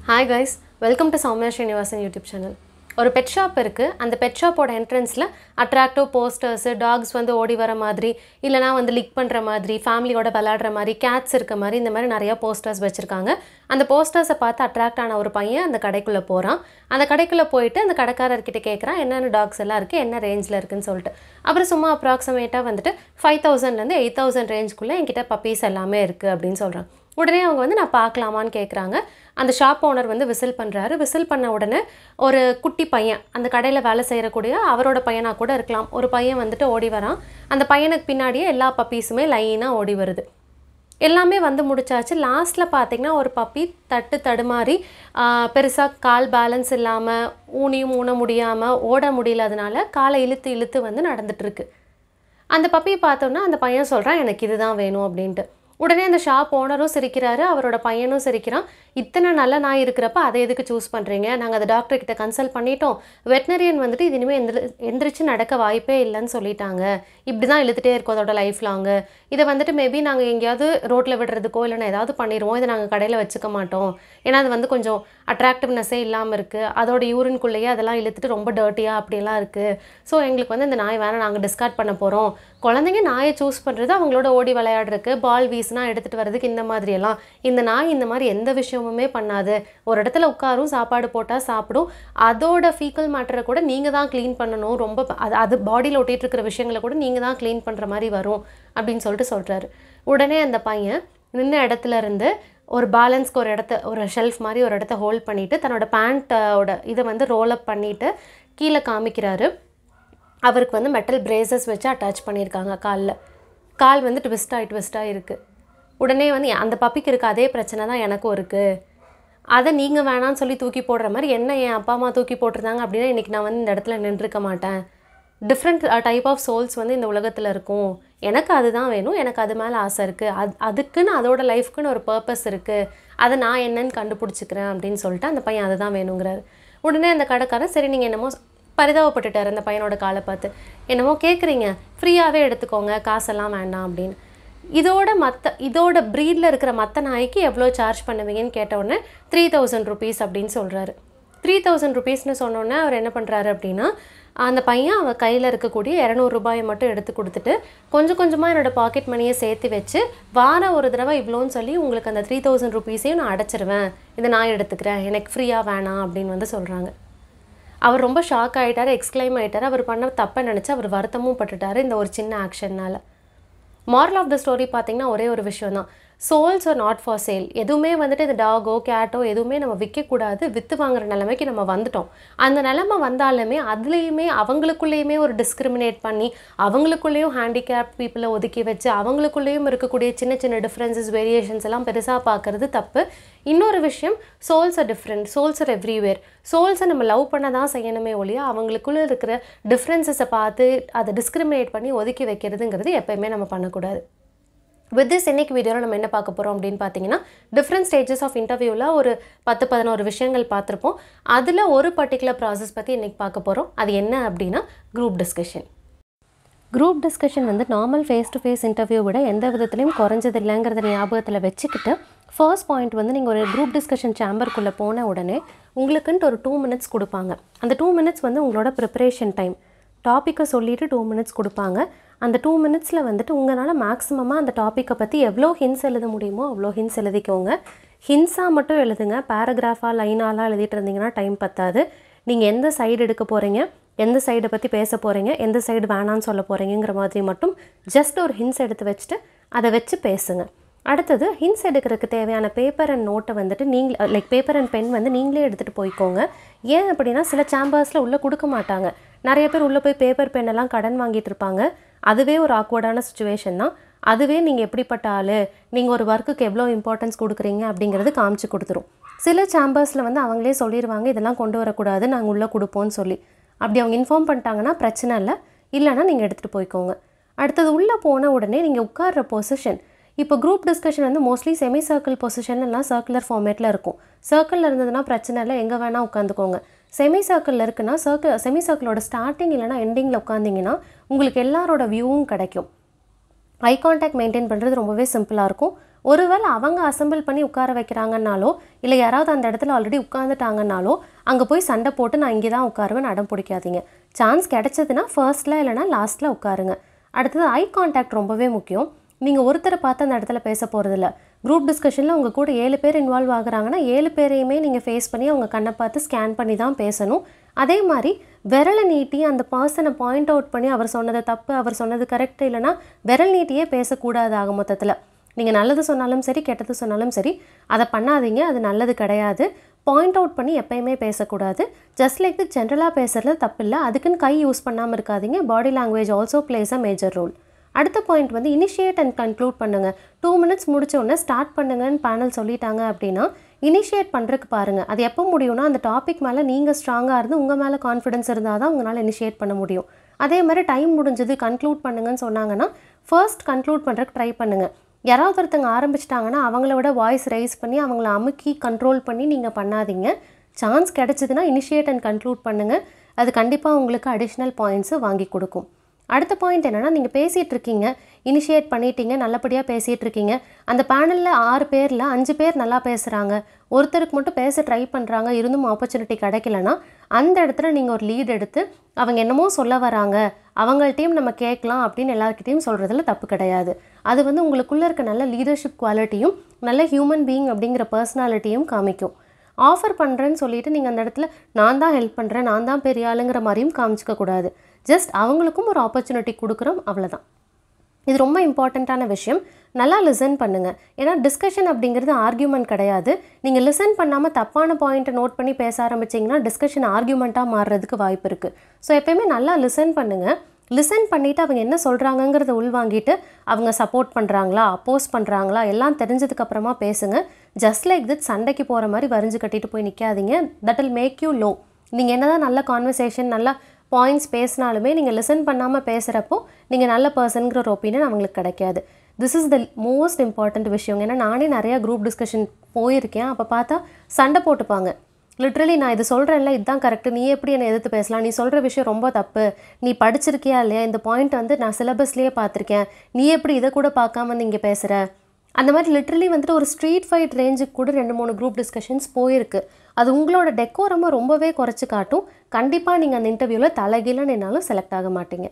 hi guys welcome to Soumya Srinivasan YouTube channel ஒரு pet shop இருக்குது அந்த பெட் ஷாப்போட என்ட்ரன்ஸில் அட்ராக்டிவ் போஸ்டர்ஸு டாக்ஸ் வந்து ஓடி வர மாதிரி இல்லைனா வந்து லிக் பண்ணுற மாதிரி ஃபேமிலியோட விளையாடுற மாதிரி கேட்ஸ் இருக்க மாதிரி இந்த மாதிரி நிறையா போஸ்டர்ஸ் வச்சுருக்காங்க அந்த போஸ்டர்ஸை பார்த்து அட்ராக்ட் ஆன ஒரு பையன் அந்த கடைக்குள்ளே போகிறான் அந்த கடைக்குள்ளே போயிட்டு அந்த கடைக்காரர்கிட்ட கேட்குறான் என்னென்ன டாக்ஸ் எல்லாம் இருக்குது என்ன ரேஞ்சில் இருக்குன்னு சொல்லிட்டு அப்புறம் சும்மா அப்ராக்சிமேட்டாக வந்துட்டு ஃபைவ் தௌசண்ட்லேருந்து எயிட் தௌசண்ட் ரேஞ்சுக்குள்ளே என்கிட்ட பப்பீஸ் எல்லாமே இருக்குது அப்படின்னு சொல்கிறான் உடனே அவங்க வந்து நான் பார்க்கலாமான்னு கேட்குறாங்க அந்த ஷாப் ஓனர் வந்து விசில் பண்ணுறாரு விசில் பண்ண உடனே ஒரு குட்டி பையன் அந்த கடையில் வேலை செய்யக்கூடிய அவரோட பையனாக கூட இருக்கலாம் ஒரு பையன் வந்துட்டு ஓடி வரான் அந்த பையனுக்கு பின்னாடியே எல்லா பப்பீஸுமே லைனாக ஓடி வருது எல்லாமே வந்து முடிச்சாச்சு லாஸ்ட்டில் பார்த்தீங்கன்னா ஒரு பப்பி தட்டு தடுமாறி பெருசாக கால் பேலன்ஸ் இல்லாமல் ஊனியும் ஊன முடியாமல் ஓட முடியலதுனால காலை இழுத்து இழுத்து வந்து நடந்துட்டுருக்கு அந்த பப்பியை பார்த்தோன்னா அந்த பையன் சொல்கிறான் எனக்கு இதுதான் வேணும் அப்படின்ட்டு உடனே அந்த ஷாப் ஓனரும் சிரிக்கிறாரு அவரோட பையனும் சிரிக்கிறான் இத்தனை நல்ல நாய் இருக்கிறப்ப அதை எதுக்கு சூஸ் பண்ணுறீங்க நாங்கள் அந்த டாக்டர் கிட்ட கன்சல்ட் பண்ணிட்டோம் வெட்டினரியன் வந்துட்டு இது இனிமேல் எந்திரி எந்திரிச்சு நடக்க வாய்ப்பே இல்லைன்னு சொல்லிட்டாங்க இப்படி தான் இழுத்துட்டே இருக்கும் அதோட லைஃப் லாங்கு இதை வந்துட்டு மேபி நாங்கள் எங்கேயாவது ரோட்டில் விடுறதுக்கோ இல்லைன்னா ஏதாவது பண்ணிடுவோம் இதை நாங்கள் கடையில் வச்சுக்க மாட்டோம் ஏன்னா அது வந்து கொஞ்சம் அட்ராக்டிவ்னஸே இல்லாமல் இருக்குது அதோட யூரின்குள்ளேயே அதெல்லாம் இழுத்துட்டு ரொம்ப டர்ட்டியாக அப்படியெல்லாம் இருக்குது ஸோ எங்களுக்கு வந்து இந்த நாய் வேணாம் நாங்கள் டிஸ்கார்ட் பண்ண போகிறோம் குழந்தைங்க நாயை சூஸ் பண்ணுறது அவங்களோட ஓடி விளையாடுறதுக்கு பால் வீஸ்னா எடுத்துகிட்டு வர்றதுக்கு இந்த மாதிரியெல்லாம் இந்த நாய் இந்த மாதிரி எந்த விஷயமுமே பண்ணாது ஒரு இடத்துல உட்காரும் சாப்பாடு போட்டால் சாப்பிடும் அதோட ஃபீக்கல் மேட்டரை கூட நீங்கள் தான் க்ளீன் பண்ணணும் ரொம்ப ப- அது அது பாடியில் ஒட்டிகிட்டு இருக்கிற விஷயங்களை கூட நீங்கள் தான் க்ளீன் பண்ணுற மாதிரி வரும் அப்படின்னு சொல்லிட்டு சொல்கிறாரு உடனே அந்த பையன் நின்ன இடத்துல இருந்து ஒரு பேலன்ஸ்க்கு ஒரு இடத்த ஒரு ஷெல்ஃப் மாதிரி ஒரு இடத்த ஹோல்ட் பண்ணிவிட்டு தன்னோட பேண்ட்டோட இதை வந்து ரோல் அப் பண்ணிவிட்டு கீழே காமிக்கிறாரு அவருக்கு வந்து மெட்டல் பிரேசஸ் வச்சு அட்டாச் பண்ணியிருக்காங்க காலில் கால் வந்து ட்விஸ்டாகி ட்விஸ்டாக இருக்குது உடனே வந்து அந்த பப்பிக்கு இருக்க அதே பிரச்சனை தான் எனக்கும் இருக்குது அதை நீங்கள் வேணான்னு சொல்லி தூக்கி போடுற மாதிரி என்ன என் அப்பா அம்மா தூக்கி போட்டிருந்தாங்க அப்படின்னா இன்றைக்கி நான் வந்து இந்த இடத்துல நின்றுருக்க மாட்டேன் டிஃப்ரெண்ட் டைப் ஆஃப் சோல்ஸ் வந்து இந்த உலகத்தில் இருக்கும் எனக்கு அதுதான் வேணும் எனக்கு அது மேலே ஆசை இருக்குது அது அதுக்குன்னு அதோட லைஃப்க்குன்னு ஒரு பர்பஸ் இருக்குது அதை நான் என்னன்னு கண்டுபிடிச்சிக்கிறேன் அப்படின்னு சொல்லிட்டு அந்த பையன் அதுதான் வேணுங்கிறாரு உடனே அந்த கடைக்காரன் சரி நீங்கள் என்னமோ பரிதாபப்பட்டுட்டார் அந்த பையனோட காலை பார்த்து என்னமோ கேட்குறீங்க ஃப்ரீயாகவே எடுத்துக்கோங்க காசெல்லாம் வேண்டாம் அப்படின்னு இதோட மற்ற இதோட ப்ரீடில் இருக்கிற மற்ற நாய்க்கு எவ்வளோ சார்ஜ் பண்ணுவீங்கன்னு கேட்ட உடனே த்ரீ தௌசண்ட் ருபீஸ் அப்படின்னு சொல்கிறாரு த்ரீ தௌசண்ட் ருபீஸ்னு சொன்னோன்னே அவர் என்ன பண்ணுறாரு அப்படின்னா அந்த பையன் அவன் கையில் இருக்கக்கூடிய இரநூறு ரூபாயை மட்டும் எடுத்து கொடுத்துட்டு கொஞ்சம் கொஞ்சமாக என்னோட பாக்கெட் மணியை சேர்த்து வச்சு வாரம் ஒரு தடவை இவ்வளோன்னு சொல்லி உங்களுக்கு அந்த த்ரீ தௌசண்ட் ருபீஸையும் நான் அடைச்சிருவேன் இதை நான் எடுத்துக்கிறேன் எனக்கு ஃப்ரீயாக வேணாம் அப்படின்னு வந்து சொல்கிறாங்க அவர் ரொம்ப ஷாக் ஆகிட்டார் எக்ஸ்க்ளைம் ஆகிட்டார் அவர் பண்ண தப்பை நினச்சி அவர் வருத்தமும் பட்டுட்டார் இந்த ஒரு சின்ன ஆக்ஷன்னால் மாரல் ஆஃப் த ஸ்டோரி பார்த்தீங்கன்னா ஒரே ஒரு விஷயம் தான் souls are not for sale எதுவுமே வந்துட்டு இந்த டாகோ கேட்டோ எதுவுமே நம்ம விற்கக்கூடாது விற்று வாங்குற நிலைமைக்கு நம்ம வந்துட்டோம் அந்த நிலைமை வந்தாலுமே அதுலேயுமே அவங்களுக்குள்ளேயுமே ஒரு டிஸ்கிரிமினேட் பண்ணி அவங்களுக்குள்ளேயும் ஹேண்டிகேப் பீப்புளை ஒதுக்கி வச்சு அவங்களுக்குள்ளேயும் இருக்கக்கூடிய சின்ன சின்ன டிஃப்ரென்சஸ் வேரியேஷன்ஸ் எல்லாம் பெருசாக பார்க்கறது தப்பு இன்னொரு விஷயம் souls are different souls are everywhere சோல்ஸை நம்ம லவ் பண்ண தான் செய்யணுமே ஒழிய அவங்களுக்குள்ளே இருக்கிற டிஃப்ரென்சஸை பார்த்து அதை டிஸ்கிரிமினேட் பண்ணி ஒதுக்கி வைக்கிறதுங்கிறது எப்பயுமே நம்ம பண்ணக்கூடாது வித் திஸ் இன்னைக்கு வீடியோவில் நம்ம என்ன பார்க்க போகிறோம் அப்படின்னு பார்த்தீங்கன்னா டிஃப்ரெண்ட் ஸ்டேஜஸ் ஆஃப் இன்டர்வியூவில் ஒரு பத்து பதினோரு விஷயங்கள் பார்த்துருப்போம் அதில் ஒரு பர்டிகுலர் ப்ராசஸ் பற்றி இன்னைக்கு பார்க்க போகிறோம் அது என்ன அப்படின்னா குரூப் டிஸ்கஷன் குரூப் டிஸ்கஷன் வந்து normal face to face interview விட எந்த விதத்துலையும் குறைஞ்சது இல்லைங்கிறத ஞாபகத்தில் வச்சுக்கிட்டு ஃபர்ஸ்ட் பாயிண்ட் வந்து நீங்கள் ஒரு குரூப் டிஸ்கஷன் சேம்பருக்குள்ளே போன உடனே உங்களுக்குன்ட்டு ஒரு டூ மினிட்ஸ் கொடுப்பாங்க அந்த டூ மினிட்ஸ் வந்து உங்களோட ப்ரிப்பரேஷன் டைம் டாப்பிக்கை சொல்லிவிட்டு டூ மினிட்ஸ் கொடுப்பாங்க அந்த டூ மினிட்ஸில் வந்துட்டு உங்களால் மேக்ஸிமமாக அந்த டாப்பிக்கை பற்றி எவ்வளோ ஹின்ஸ் எழுத முடியுமோ அவ்வளோ ஹின்ஸ் எழுதிக்கோங்க ஹின்ஸாக மட்டும் எழுதுங்க பேராகிராஃபாக லைனாலாம் எழுதிட்டு இருந்தீங்கன்னா டைம் பத்தாது நீங்கள் எந்த சைடு எடுக்க போகிறீங்க எந்த சைடை பற்றி பேச போகிறீங்க எந்த சைடு வேணான்னு சொல்ல போகிறீங்கிற மாதிரி மட்டும் ஜஸ்ட் ஒரு ஹின்ஸ் எடுத்து வச்சுட்டு அதை வச்சு பேசுங்க அடுத்தது ஹின்ஸ் எடுக்கிறதுக்கு தேவையான பேப்பர் அண்ட் நோட்டை வந்துட்டு நீங்கள் லைக் பேப்பர் அண்ட் பென் வந்து நீங்களே எடுத்துகிட்டு போய்க்கோங்க ஏன் அப்படின்னா சில சேம்பர்ஸில் உள்ளே கொடுக்க மாட்டாங்க நிறைய பேர் உள்ளே போய் பேப்பர் பென் எல்லாம் கடன் வாங்கிட்டு இருப்பாங்க அதுவே ஒரு ஆக்வர்டான சுச்சுவேஷன் தான் அதுவே நீங்கள் எப்படிப்பட்ட ஆள் நீங்கள் ஒரு ஒர்க்குக்கு எவ்வளோ இம்பார்ட்டன்ஸ் கொடுக்குறீங்க அப்படிங்கிறது காமிச்சு கொடுத்துரும் சில சேம்பர்ஸில் வந்து அவங்களே சொல்லிடுவாங்க இதெல்லாம் கொண்டு வரக்கூடாது நாங்கள் உள்ளே கொடுப்போம்னு சொல்லி அப்படி அவங்க இன்ஃபார்ம் பண்ணிட்டாங்கன்னா பிரச்சனை இல்லை இல்லைன்னா நீங்கள் எடுத்துகிட்டு போய்க்கோங்க அடுத்தது உள்ளே போன உடனே நீங்கள் உட்கார்ற பொசிஷன் இப்போ குரூப் டிஸ்கஷன் வந்து மோஸ்ட்லி செமி சர்க்கிள் பொசிஷன் எல்லாம் சர்க்குலர் ஃபார்மேட்டில் இருக்கும் சர்க்கிளில் இருந்ததுன்னா பிரச்சனை இல்லை எங்கே வேணால் உட்காந்துக்கோங்க செமி சர்க்கிளில் இருக்குன்னா சர்க்கிள் செமி சர்க்கிளோட ஸ்டார்டிங் இல்லைனா எண்டிங்கில் உட்காந்திங்கன்னா உங்களுக்கு எல்லாரோட வியூவும் கிடைக்கும் ஐ கான்டாக்ட் மெயின்டைன் பண்ணுறது ரொம்பவே சிம்பிளாக இருக்கும் ஒருவேளை அவங்க அசெம்பிள் பண்ணி உட்கார வைக்கிறாங்கன்னாலோ இல்லை யாராவது அந்த இடத்துல ஆல்ரெடி உட்காந்துட்டாங்கன்னாலோ அங்கே போய் சண்டை போட்டு நான் இங்கே தான் உட்காருவேன் அடம் பிடிக்காதீங்க சான்ஸ் கிடைச்சதுன்னா ஃபர்ஸ்ட்டில் இல்லைனா லாஸ்ட்டில் உட்காருங்க அடுத்தது ஐ கான்டாக்ட் ரொம்பவே முக்கியம் நீங்கள் ஒருத்தரை பார்த்து அந்த இடத்துல பேச போகிறதில்ல குரூப் டிஸ்கஷனில் உங்கள் கூட ஏழு பேர் இன்வால்வ் ஆகுறாங்கன்னா ஏழு பேரையுமே நீங்கள் ஃபேஸ் பண்ணி அவங்க கண்ணை பார்த்து ஸ்கேன் பண்ணி தான் பேசணும் அதே மாதிரி விரலை நீட்டி அந்த பர்சனை பாயிண்ட் அவுட் பண்ணி அவர் சொன்னது தப்பு அவர் சொன்னது கரெக்ட் இல்லைனா விரல் நீட்டியே பேசக்கூடாது ஆக மொத்தத்தில் நீங்கள் நல்லது சொன்னாலும் சரி கெட்டது சொன்னாலும் சரி அதை பண்ணாதீங்க அது நல்லது கிடையாது பாயிண்ட் அவுட் பண்ணி எப்பயுமே பேசக்கூடாது ஜஸ்ட் லைக் தி ஜென்ரலாக பேசுறது தப்பில்லை அதுக்குன்னு கை யூஸ் பண்ணாமல் இருக்காதீங்க body language also plays a major role அடுத்த பாயிண்ட் வந்து இனிஷியேட் அண்ட் கன்க்ளூட் பண்ணுங்க டூ மினிட்ஸ் முடிச்ச உடனே ஸ்டார்ட் பண்ணுங்கன்னு பேனல் சொல்லிட்டாங்க அப்படின்னா இனிஷியேட் பண்ணுறதுக்கு பாருங்கள் அது எப்போ முடியும்னா அந்த டாபிக் மேலே நீங்கள் ஸ்ட்ராங்காக இருந்து உங்கள் மேலே கான்ஃபிடன்ஸ் இருந்தால் தான் உங்களால் இனிஷியேட் பண்ண முடியும் அதே மாதிரி டைம் முடிஞ்சது கன்க்ளூட் பண்ணுங்கன்னு சொன்னாங்கன்னா ஃபர்ஸ்ட் கன்க்ளூட் பண்ணுறதுக்கு ட்ரை பண்ணுங்கள் யாராவது ஒருத்தங்க ஆரம்பிச்சிட்டாங்கன்னா அவங்கள விட வாய்ஸ் ரைஸ் பண்ணி அவங்கள அமுக்கி கண்ட்ரோல் பண்ணி நீங்கள் பண்ணாதீங்க சான்ஸ் கிடைச்சதுன்னா இனிஷியேட் அண்ட் கன்க்ளூட் பண்ணுங்கள் அது கண்டிப்பாக உங்களுக்கு அடிஷ்னல் பாயிண்ட்ஸை வாங்கி கொடுக்கும் அடுத்த பாயிண்ட் என்னென்னா நீங்கள் பேசிகிட்டு இருக்கீங்க இனிஷியேட் பண்ணிட்டீங்க நல்லபடியாக பேசிகிட்டு இருக்கீங்க அந்த பேனலில் ஆறு பேரில் அஞ்சு பேர் நல்லா பேசுகிறாங்க ஒருத்தருக்கு மட்டும் பேச ட்ரை பண்ணுறாங்க இருந்தும் ஆப்பர்ச்சுனிட்டி கிடைக்கலனா அந்த இடத்துல நீங்கள் ஒரு லீட் எடுத்து அவங்க என்னமோ சொல்ல வராங்க அவங்கள்ட்டையும் நம்ம கேட்கலாம் அப்படின்னு எல்லாருக்கிட்டையும் சொல்கிறதுல தப்பு கிடையாது அது வந்து உங்களுக்குள்ளே இருக்க நல்ல லீடர்ஷிப் குவாலிட்டியும் நல்ல ஹியூமன் பீயிங் அப்படிங்கிற பர்சனாலிட்டியும் காமிக்கும் ஆஃபர் பண்ணுறேன்னு சொல்லிட்டு நீங்கள் அந்த இடத்துல நான் தான் ஹெல்ப் பண்ணுறேன் நான் தான் பெரிய ஆளுங்கிற மாதிரியும் காமிச்சிக்க கூடாது ஜஸ்ட் அவங்களுக்கும் ஒரு ஆப்பர்ச்சுனிட்டி கொடுக்குறோம் அவ்வளோதான் இது ரொம்ப இம்பார்ட்டண்ட்டான விஷயம் நல்லா லிசன் பண்ணுங்கள் ஏன்னா டிஸ்கஷன் அப்படிங்கிறது ஆர்கியூமெண்ட் கிடையாது நீங்கள் லிசன் பண்ணாமல் தப்பான பாயிண்ட்டை நோட் பண்ணி பேச ஆரம்பிச்சிங்கன்னா டிஸ்கஷன் ஆர்கியூமெண்ட்டாக மாறுறதுக்கு வாய்ப்பு இருக்குது ஸோ எப்பயுமே நல்லா லிசன் பண்ணுங்கள் லிசன் பண்ணிவிட்டு அவங்க என்ன சொல்கிறாங்கங்கிறத உள்வாங்கிட்டு அவங்க சப்போர்ட் பண்ணுறாங்களா அப்போஸ் பண்ணுறாங்களா எல்லாம் தெரிஞ்சதுக்கப்புறமா பேசுங்க ஜஸ்ட் லைக் திட் சண்டைக்கு போகிற மாதிரி வரிஞ்சு கட்டிட்டு போய் நிற்காதீங்க that will make you low நீங்கள் என்ன தான் நல்ல கான்வர்சேஷன் நல்லா பாயிண்ட்ஸ் பேசினாலுமே நீங்கள் லிசன் பண்ணாமல் பேசுகிறப்போ நீங்கள் நல்ல பர்சனுங்கிற ஒரு ஒப்பீனியன் அவங்களுக்கு கிடைக்காது this is the most important விஷயம் ஏன்னா நானே நிறையா குரூப் டிஸ்கஷன் போயிருக்கேன் அப்போ பார்த்தா சண்டை போட்டுப்பாங்க லிட்ரலி நான் இது சொல்கிறேன்ல இதுதான் கரெக்டு நீ எப்படி என்னை எதிர்த்து பேசலாம் நீ சொல்கிற விஷயம் ரொம்ப தப்பு நீ படிச்சிருக்கியா இல்லையா இந்த பாயிண்ட் வந்து நான் சிலபஸ்லேயே பார்த்துருக்கேன் நீ எப்படி இதை கூட பார்க்காம வந்து இங்கே பேசுகிற அந்த மாதிரி லிட்ரலி வந்துட்டு ஒரு ஸ்ட்ரீட் ஃபைட் ரேஞ்சுக்கு கூட ரெண்டு மூணு குரூப் டிஸ்கஷன்ஸ் போயிருக்கு அது உங்களோட டெக்கோரமாக ரொம்பவே குறைச்சி காட்டும் கண்டிப்பாக நீங்கள் அந்த இன்டர்வியூவில் தலைகீழ நின்னாலும் செலக்ட் ஆக மாட்டீங்க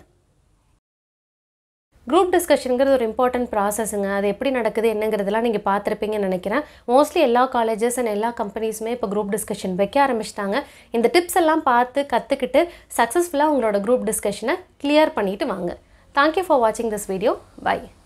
குரூப் டிஸ்கஷனுங்கிறது ஒரு இம்பார்ட்டன்ட் ப்ராசஸுங்க அது எப்படி நடக்குது என்னங்கிறதெல்லாம் நீங்கள் பார்த்துருப்பீங்கன்னு நினைக்கிறேன் மோஸ்ட்லி எல்லா காலேஜஸ் அண்ட் எல்லா கம்பெனிஸுமே இப்போ குரூப் டிஸ்கஷன் வைக்க ஆரம்பிச்சிட்டாங்க இந்த டிப்ஸ் எல்லாம் பார்த்து கற்றுக்கிட்டு சக்ஸஸ்ஃபுல்லாக உங்களோட குரூப் டிஸ்கஷனை கிளியர் பண்ணிவிட்டு வாங்க தேங்க்யூ ஃபார் வாட்சிங் திஸ் வீடியோ பை